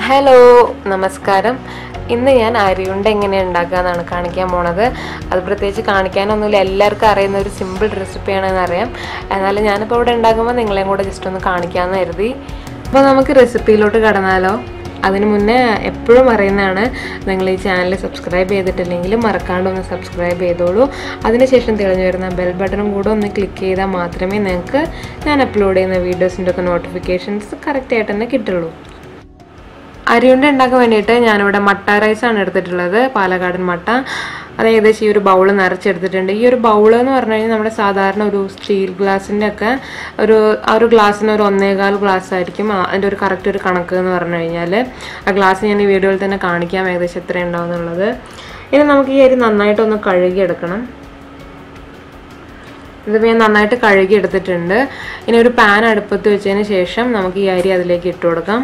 hello നമസ്കാരം ഇന്ന് ഞാൻ അരിയുണ്ട എങ്ങനെ ഉണ്ടാക്കാന്നാണ് കാണിക്കാൻ പോണത് അത് പ്രത്യേകിച്ച് കാണിക്കാനൊന്നുമില്ല എല്ലാവർക്കും അറിയുന്ന ഒരു സിമ്പിൾ റെസിപ്പിയാണെന്ന് അറിയാം എന്നാലും ഞാനിപ്പോൾ ഇവിടെ ഉണ്ടാക്കുമ്പോൾ നിങ്ങളെയും കൂടെ ജസ്റ്റ് ഒന്ന് കാണിക്കാമെന്ന് കരുതി അപ്പോൾ നമുക്ക് റെസിപ്പിയിലോട്ട് കടന്നാലോ അതിന് മുന്നേ എപ്പോഴും പറയുന്നതാണ് നിങ്ങൾ ഈ ചാനൽ സബ്സ്ക്രൈബ് ചെയ്തിട്ടില്ലെങ്കിൽ മറക്കാണ്ട് ഒന്ന് സബ്സ്ക്രൈബ് ചെയ്തോളൂ അതിനുശേഷം തെളിഞ്ഞു വരുന്ന ബെൽ ബട്ടണും കൂടെ ഒന്ന് ക്ലിക്ക് ചെയ്താൽ മാത്രമേ നിങ്ങൾക്ക് ഞാൻ അപ്ലോഡ് ചെയ്യുന്ന വീഡിയോസിൻ്റെ ഒക്കെ നോട്ടിഫിക്കേഷൻസ് കറക്റ്റായിട്ട് തന്നെ കിട്ടുള്ളൂ അരിയുണ്ട ഉണ്ടാക്കാൻ വേണ്ടിയിട്ട് ഞാനിവിടെ മട്ട റൈസാണ് എടുത്തിട്ടുള്ളത് പാലക്കാടൻ മട്ട അത് ഏകദേശം ഈ ഒരു ബൗൾ നിറച്ചെടുത്തിട്ടുണ്ട് ഈ ഒരു ബൗൾ എന്ന് പറഞ്ഞു കഴിഞ്ഞാൽ നമ്മുടെ സാധാരണ ഒരു സ്റ്റീൽ ഗ്ലാസിൻ്റെ ഒക്കെ ഒരു ആ ഒരു ഗ്ലാസ്സിന് ഒരു ഒന്നേകാൽ ഗ്ലാസ് ആയിരിക്കും ആ- അതിൻ്റെ ഒരു കറക്റ്റ് ഒരു കണക്ക് എന്ന് പറഞ്ഞു കഴിഞ്ഞാൽ ആ ഗ്ലാസ് ഞാൻ ഈ വീഡിയോയിൽ തന്നെ കാണിക്കാം ഏകദേശം എത്ര ഉണ്ടാവും എന്നുള്ളത് ഇനി നമുക്ക് ഈ അരി നന്നായിട്ടൊന്ന് കഴുകിയെടുക്കണം ഇതിപ്പോൾ ഞാൻ നന്നായിട്ട് കഴുകി എടുത്തിട്ടുണ്ട് ഇനി ഒരു പാൻ അടുപ്പത്ത് വെച്ചതിന് ശേഷം നമുക്ക് ഈ അരി അതിലേക്ക് ഇട്ട് കൊടുക്കാം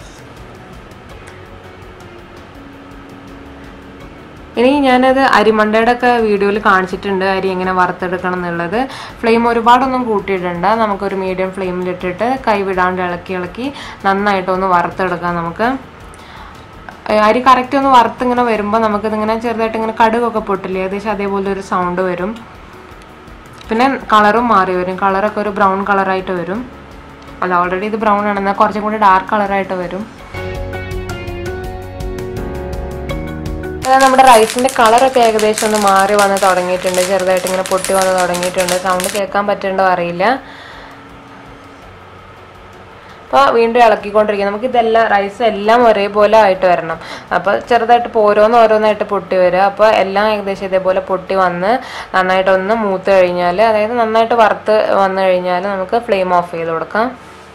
ഇനി ഞാനത് അരിമണ്ടയുടെ ഒക്കെ വീഡിയോയിൽ കാണിച്ചിട്ടുണ്ട് അരി എങ്ങനെ വറുത്തെടുക്കണം എന്നുള്ളത് ഫ്ലെയിം ഒരുപാടൊന്നും കൂട്ടിയിട്ടുണ്ട് നമുക്കൊരു മീഡിയം ഫ്ലെയിമിലിട്ടിട്ട് കൈ വിടാണ്ട് ഇളക്കി ഇളക്കി നന്നായിട്ടൊന്ന് വറുത്തെടുക്കാം നമുക്ക് ഏ, അരി കറക്റ്റ് ഒന്ന് വറുത്തിങ്ങനെ വരുമ്പോൾ നമുക്കിതിങ്ങനെ ചെറുതായിട്ട് ഇങ്ങനെ കടുകൊക്കെ പൊട്ടില്ലേ ഏകദേശം അതേപോലെ ഒരു സൗണ്ട് വരും പിന്നെ കളറും മാറി വരും കളറൊക്കെ ഒരു ബ്രൗൺ കളറായിട്ട് വരും അല്ല ഓൾറെഡി ഇത് ബ്രൗൺ ആണ് എന്നാൽ കുറച്ചും കൂടി ഡാർക്ക് കളറായിട്ട് വരും അതായത് നമ്മുടെ റൈസിന്റെ കളറൊക്കെ ഏകദേശം ഒന്ന് മാറി വന്ന് തുടങ്ങിയിട്ടുണ്ട് ചെറുതായിട്ട് ഇങ്ങനെ പൊട്ടി വന്ന് തുടങ്ങിയിട്ടുണ്ട് സൗണ്ട് കേൾക്കാൻ പറ്റുന്നുണ്ടോ അറിയില്ല അപ്പോൾ വീണ്ടും ഇളക്കിക്കൊണ്ടിരിക്കുക നമുക്ക് ഇതെല്ലാം റൈസ് എല്ലാം ഒരേപോലെ ആയിട്ട് വരണം അപ്പോൾ ചെറുതായിട്ട് ഇപ്പോൾ ഓരോന്ന് ഓരോന്നായിട്ട് പൊട്ടി വരിക അപ്പോൾ എല്ലാം ഏകദേശം ഇതേപോലെ പൊട്ടി വന്ന് നന്നായിട്ടൊന്ന് മൂത്ത് കഴിഞ്ഞാൽ അതായത് നന്നായിട്ട് വറുത്ത് വന്നു കഴിഞ്ഞാൽ നമുക്ക് ഫ്ലെയിം ഓഫ് ചെയ്ത് കൊടുക്കാം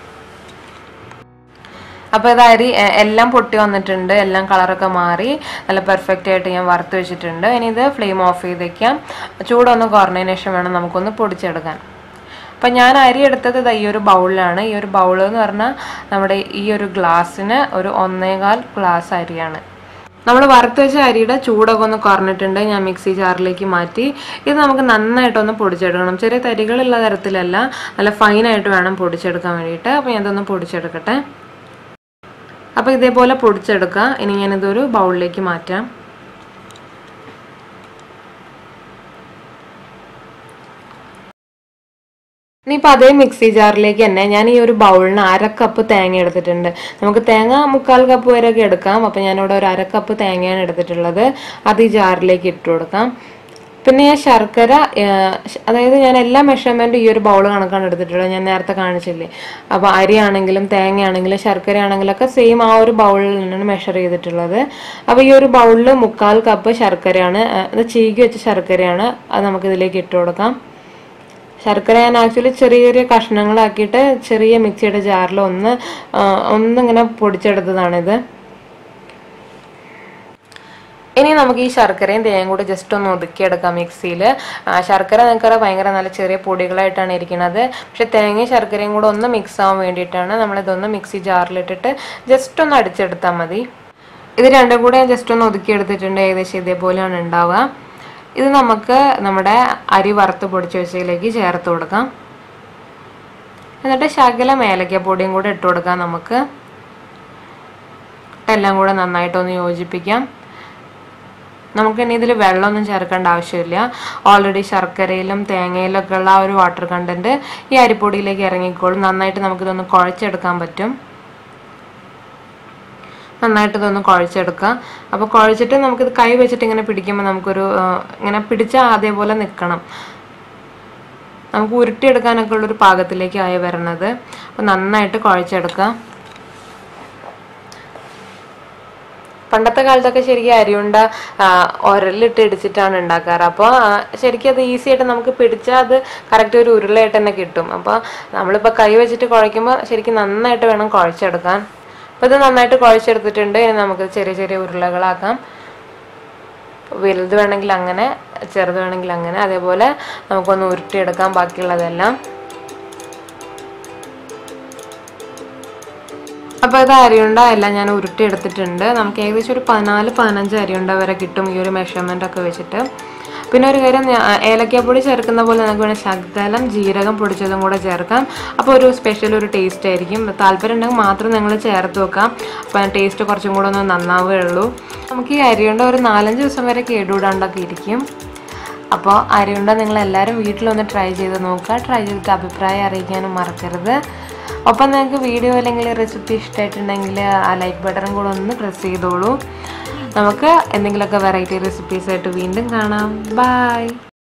അപ്പോൾ ഇത് അരി എ- എല്ലാം പൊട്ടി വന്നിട്ടുണ്ട് എല്ലാം കളറൊക്കെ മാറി നല്ല പെർഫെക്റ്റ് ആയിട്ട് ഞാൻ വറുത്ത് വെച്ചിട്ടുണ്ട് ഇനി ഇത് ഫ്ലെയിം ഓഫ് ചെയ്ത് വെക്കാം ചൂടൊന്ന് കുറഞ്ഞതിന് ശേഷം വേണം നമുക്കൊന്ന് പൊടിച്ചെടുക്കാൻ അപ്പം ഞാൻ അരി എടുത്തത് ദാ ഈ ഒരു ബൗളിലാണ് ഈ ഒരു ബൗൾ എന്ന് പറഞ്ഞാൽ നമ്മുടെ ഈ ഒരു ഗ്ലാസ്സിന് ഒരു ഒന്നേകാൽ ഗ്ലാസ് അരിയാണ് നമ്മൾ വറുത്ത് വെച്ച അരിയുടെ ചൂടൊക്കെ ഒന്ന് കുറഞ്ഞിട്ടുണ്ട് ഞാൻ മിക്സി ജാറിലേക്ക് മാറ്റി ഇത് നമുക്ക് നന്നായിട്ടൊന്ന് പൊടിച്ചെടുക്കണം ചെറിയ തരികളുള്ള തരത്തിലല്ല നല്ല ഫൈനായിട്ട് വേണം പൊടിച്ചെടുക്കാൻ വേണ്ടിയിട്ട് അപ്പോൾ ഞാൻ ഇതൊന്ന് പൊടിച്ചെടുക്കട്ടെ അപ്പോൾ ഇതേപോലെ പൊടിച്ചെടുക്കുക ഇനി ഞാനിതൊരു ബൗളിലേക്ക് മാറ്റാം ഇനിയിപ്പോൾ അതേ മിക്സി ജാറിലേക്ക് തന്നെ ഞാൻ ഈ ഒരു ബൗളിന് അര കപ്പ് തേങ്ങ എടുത്തിട്ടുണ്ട് നമുക്ക് തേങ്ങ മുക്കാൽ കപ്പ് വരെയൊക്കെ എടുക്കാം അപ്പോൾ ഞാനിവിടെ ഒരു അര കപ്പ് തേങ്ങയാണ് എടുത്തിട്ടുള്ളത് അത് ഈ ജാറിലേക്ക് ഇട്ട് കൊടുക്കാം പിന്നെ ഞാൻ ശർക്കര ഏഹ്, ശ- അതായത് ഞാൻ എല്ലാ മെഷർമെൻറ്റും ഈ ഒരു ബൗൾ കണക്കാണ് എടുത്തിട്ടുള്ളത് ഞാൻ നേരത്തെ കാണിച്ചില്ലേ അപ്പോൾ അരിയാണെങ്കിലും തേങ്ങയാണെങ്കിലും ശർക്കരയാണെങ്കിലും ഒക്കെ സെയിം ആ ഒരു ബൗളിൽ നിന്നാണ് മെഷർ ചെയ്തിട്ടുള്ളത് അപ്പോൾ ഈ ഒരു ബൗളിൽ മുക്കാൽ കപ്പ് ശർക്കരയാണ് ഏഹ്, ഇത് ചീകി വെച്ച ശർക്കരയാണ് അത് നമുക്ക് ഇതിലേക്ക് ഇട്ട് കൊടുക്കാം ശർക്കര ഞാൻ ആക്ച്വലി ചെറിയ ചെറിയ കഷ്ണങ്ങളാക്കിയിട്ട് ചെറിയ മിക്സിയുടെ ജാറിൽ ഒന്ന് ആ, ഒന്നിങ്ങനെ പൊടിച്ചെടുത്തതാണിത് ഇനി നമുക്ക് ഈ ശർക്കരയും തേങ്ങയും കൂടി ജസ്റ്റ് ഒന്ന് ഒതുക്കിയെടുക്കാം മിക്സിയിൽ ശർക്കര നിൽക്കറ ഭയങ്കര നല്ല ചെറിയ പൊടികളായിട്ടാണ് ഇരിക്കുന്നത് പക്ഷെ തേങ്ങയും ശർക്കരയും കൂടെ ഒന്ന് മിക്സ് ആവാൻ വേണ്ടിയിട്ടാണ് നമ്മളിതൊന്ന് മിക്സി ജാറിലിട്ടിട്ട് ജസ്റ്റ് ഒന്ന് അടിച്ചെടുത്താൽ മതി ഇത് രണ്ടും കൂടെ ഞാൻ ജസ്റ്റ് ഒന്ന് ഒതുക്കിയെടുത്തിട്ടുണ്ട് ഏകദേശം ഇതേപോലെയാണ് ഉണ്ടാവുക ഇത് നമുക്ക് നമ്മുടെ അരി വറുത്ത് പൊടിച്ച് വെച്ചതിലേക്ക് ചേർത്ത് കൊടുക്കാം എന്നിട്ട് ശകലം ഏലക്കപ്പൊടിയും കൂടെ ഇട്ട് കൊടുക്കാം നമുക്ക് എല്ലാം കൂടെ നന്നായിട്ടൊന്ന് യോജിപ്പിക്കാം നമുക്ക് ഇനി ഇതിൽ വെള്ളമൊന്നും ചേർക്കേണ്ട ആവശ്യമില്ല ഓൾറെഡി ശർക്കരയിലും തേങ്ങയിലും ഒക്കെ ഉള്ള ആ ഒരു വാട്ടർ കണ്ടന്റ് ഈ അരിപ്പൊടിയിലേക്ക് ഇറങ്ങിക്കോളും നന്നായിട്ട് നമുക്കിതൊന്ന് കുഴച്ചെടുക്കാൻ പറ്റും നന്നായിട്ട് ഇതൊന്ന് കുഴച്ചെടുക്കുക അപ്പോൾ കുഴച്ചിട്ട് നമുക്കിത് കൈ വെച്ചിട്ട് ഇങ്ങനെ പിടിക്കുമ്പോൾ നമുക്കൊരു ആ, ഇങ്ങനെ പിടിച്ചാൽ അതേപോലെ നിൽക്കണം നമുക്ക് ഉരുട്ടിയെടുക്കാനൊക്കെ ഉള്ളൊരു പാകത്തിലേക്ക് ആയി വരണത് അപ്പോൾ നന്നായിട്ട് കുഴച്ചെടുക്കുക പണ്ടത്തെ കാലത്തൊക്കെ ശരിക്കും അരിയുണ്ട ആ, ഉരലിട്ട് ഇടിച്ചിട്ടാണ് ഉണ്ടാക്കാറ് അപ്പോൾ ശരിക്കും അത് ഈസി ആയിട്ട് നമുക്ക് പിടിച്ചാൽ അത് കറക്റ്റ് ഒരു ഉരുളയായിട്ട് തന്നെ കിട്ടും അപ്പോൾ നമ്മളിപ്പോൾ കൈ വെച്ചിട്ട് കുഴയ്ക്കുമ്പോൾ ശരിക്കും നന്നായിട്ട് വേണം കുഴച്ചെടുക്കാൻ അപ്പോൾ ഇത് നന്നായിട്ട് കുഴച്ചെടുത്തിട്ടുണ്ട് ഇനി നമുക്ക് ചെറിയ ചെറിയ ഉരുളകളാക്കാം വലുത് വേണമെങ്കിൽ അങ്ങനെ ചെറുത് വേണമെങ്കിൽ അങ്ങനെ അതേപോലെ നമുക്കൊന്ന് ഉരുട്ടിയെടുക്കാം ബാക്കിയുള്ളതെല്ലാം അപ്പോൾ ഇത് അരിയുണ്ട എല്ലാം ഞാൻ ഉരുട്ടി എടുത്തിട്ടുണ്ട് നമുക്ക് ഏകദേശം ഒരു പതിനാല് പതിനഞ്ച് അരിയുണ്ട വരെ കിട്ടും ഈ ഒരു മെഷർമെൻ്റ് ഒക്കെ വെച്ചിട്ട് പിന്നെ ഒരു കാര്യം ഞാ- ഏലക്കാപ്പൊടി ചേർക്കുന്ന പോലെ നമുക്ക് വേണേൽ ശകലം ജീരകം പൊടിച്ചതും കൂടെ ചേർക്കാം അപ്പോൾ ഒരു സ്പെഷ്യൽ ഒരു ടേസ്റ്റ് ആയിരിക്കും താല്പര്യം ഉണ്ടെങ്കിൽ മാത്രം നിങ്ങൾ ചേർത്ത് വെക്കാം അപ്പം ടേസ്റ്റ് കുറച്ചും കൂടെ ഒന്ന് നന്നാവുകയുള്ളൂ നമുക്ക് ഈ അരിയുണ്ട ഒരു നാലഞ്ച് ദിവസം വരെ കേടുകൂടാണ്ടൊക്കെ ഇരിക്കും അപ്പോൾ അരിയുണ്ട നിങ്ങൾ എല്ലാവരും വീട്ടിലൊന്ന് ട്രൈ ചെയ്ത് നോക്കുക ട്രൈ ചെയ്തിട്ട് അഭിപ്രായം അറിയിക്കാനും മറക്കരുത് ഒപ്പം നിങ്ങൾക്ക് വീഡിയോ അല്ലെങ്കിൽ റെസിപ്പി ഇഷ്ടമായിട്ടുണ്ടെങ്കിൽ ആ ലൈക്ക് ബട്ടൺ കൂടെ ഒന്ന് പ്രസ് ചെയ്തോളൂ നമുക്ക് എന്തെങ്കിലുമൊക്കെ വെറൈറ്റി റെസിപ്പീസായിട്ട് വീണ്ടും കാണാം ബൈ